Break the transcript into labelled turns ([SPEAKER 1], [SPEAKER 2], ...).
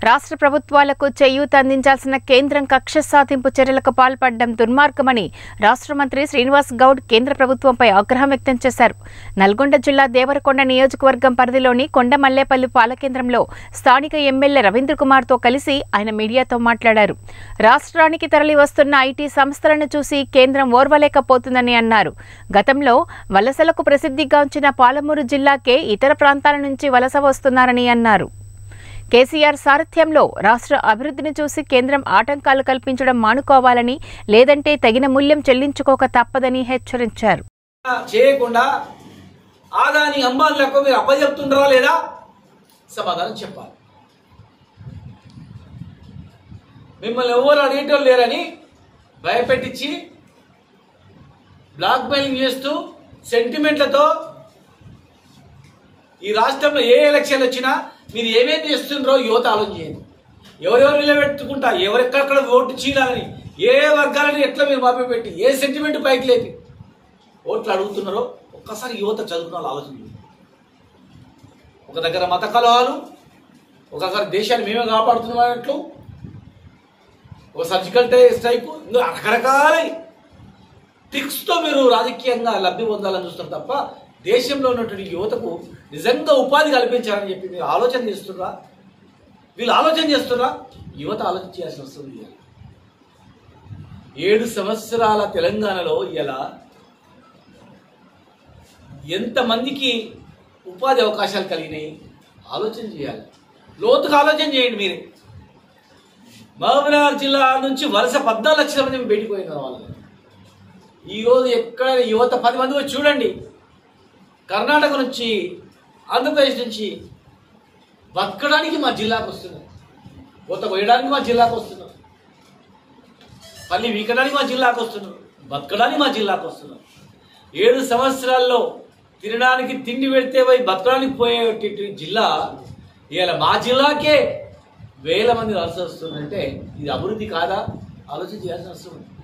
[SPEAKER 1] రాష్ట్ర ప్రభుత్వాలకు చేయూత అందించాల్సిన కేంద్రం కక్ష సాధింపు చర్యలకు పాల్పడడం దుర్మార్గమని రాష్ట్ర మంత్రి శ్రీనివాస్ గౌడ్ కేంద్ర ప్రభుత్వంపై ఆగ్రహం వ్యక్తం చేశారు నల్గొండ జిల్లా దేవరకొండ నియోజకవర్గం పరిధిలోని కొండమల్లేపల్లి పాలకేంద్రంలో స్థానిక ఎమ్మెల్యే రవీంద్ర కుమార్తో కలిసి ఆయన మీడియాతో మాట్లాడారు రాష్ట్రానికి తరలి వస్తున్న ఐటీ సంస్థలను చూసి కేంద్రం ఓర్వలేకపోతుందని అన్నారు గతంలో వలసలకు ప్రసిద్ధిగాంచిన పాలమూరు జిల్లాకే ఇతర ప్రాంతాల నుంచి వలస వస్తున్నారని అన్నారు కేసీఆర్ సారథ్యంలో రాష్ట్ర అభివృద్ధిని చూసి కేంద్రం ఆటంకాలు కల్పించడం మానుకోవాలని లేదంటే తగిన మూల్యం చెల్లించుకోక తప్పదని హెచ్చరించారు
[SPEAKER 2] చేయకుండా ఆదాని అంబాన్లకు మీరు అప్పచెప్తుండ్రా లేదా సమాధానం చెప్పాలి మిమ్మల్ని ఎవరు అడిగేటోళ్ళు లేరని భయపెట్టించి బ్లాక్ మెయిలింగ్ చేస్తూ సెంటిమెంట్లతో ఈ రాష్ట్రంలో ఏ ఎలక్షన్ వచ్చినా మీరు ఏమేమి చేస్తుండ్రో యువత ఆలోచన చేయండి ఎవరెవరు నిలబెట్టుకుంటా ఎవరెక్కడెక్కడ ఓటు చీలాలని ఏ వర్గాలని ఎట్లా మీరు మాపి పెట్టి ఏ సెంటిమెంట్ పైకి లేపి ఓట్లు అడుగుతున్నారో ఒక్కసారి యువత చదువుకున్న వాళ్ళు ఆలోచన చేయండి. ఒక దగ్గర మత కలహాలు ఒక దగ్గర దేశాన్ని మేమే కాపాడుతున్నాం అన్నట్లు ఒక సర్జికల్ స్ట్రైక్ ఇంకా రకరకాల ట్రిక్స్తో మీరు రాజకీయంగా లబ్ధి పొందాలని చూస్తారు తప్ప దేశంలో ఉన్నటువంటి యువతకు నిజంగా ఉపాధి కల్పించాలని చెప్పి మీరు ఆలోచన చేస్తున్నా వీళ్ళు ఆలోచన చేస్తున్నా యువత ఆలోచన చేయాల్సి వస్తుంది ఇవాళ. ఏడు సంవత్సరాల తెలంగాణలో ఇలా ఎంతమందికి ఉపాధి అవకాశాలు కలిగినాయి ఆలోచన చేయాలి లోతుగా ఆలోచన చేయండి మీరు మహబూబ్నగర్ జిల్లా నుంచి వరుస పద్నాలుగు లక్షల మంది బయటికి పోయిన వాళ్ళు ఈరోజు ఎక్కడ యువత పది మంది వచ్చి చూడండి కర్ణాటక నుంచి ఆంధ్రప్రదేశ్ నుంచి బతకడానికి మా జిల్లాకు వస్తున్నారు కొత్త కొయ్యడానికి మా జిల్లాకు వస్తున్నారు పల్లి వీకడానికి మా జిల్లాకు వస్తున్నారు బతకడానికి మా జిల్లాకు వస్తున్నారు ఏడు సంవత్సరాల్లో తినడానికి తిండి పెడితే పోయి బతకడానికి పోయేటి జిల్లా ఇవాళ మా జిల్లాకే వేల మంది వలస వస్తుందంటే ఇది అభివృద్ధి కాదా ఆలోచన చేయాల్సిన అవసరం ఉంది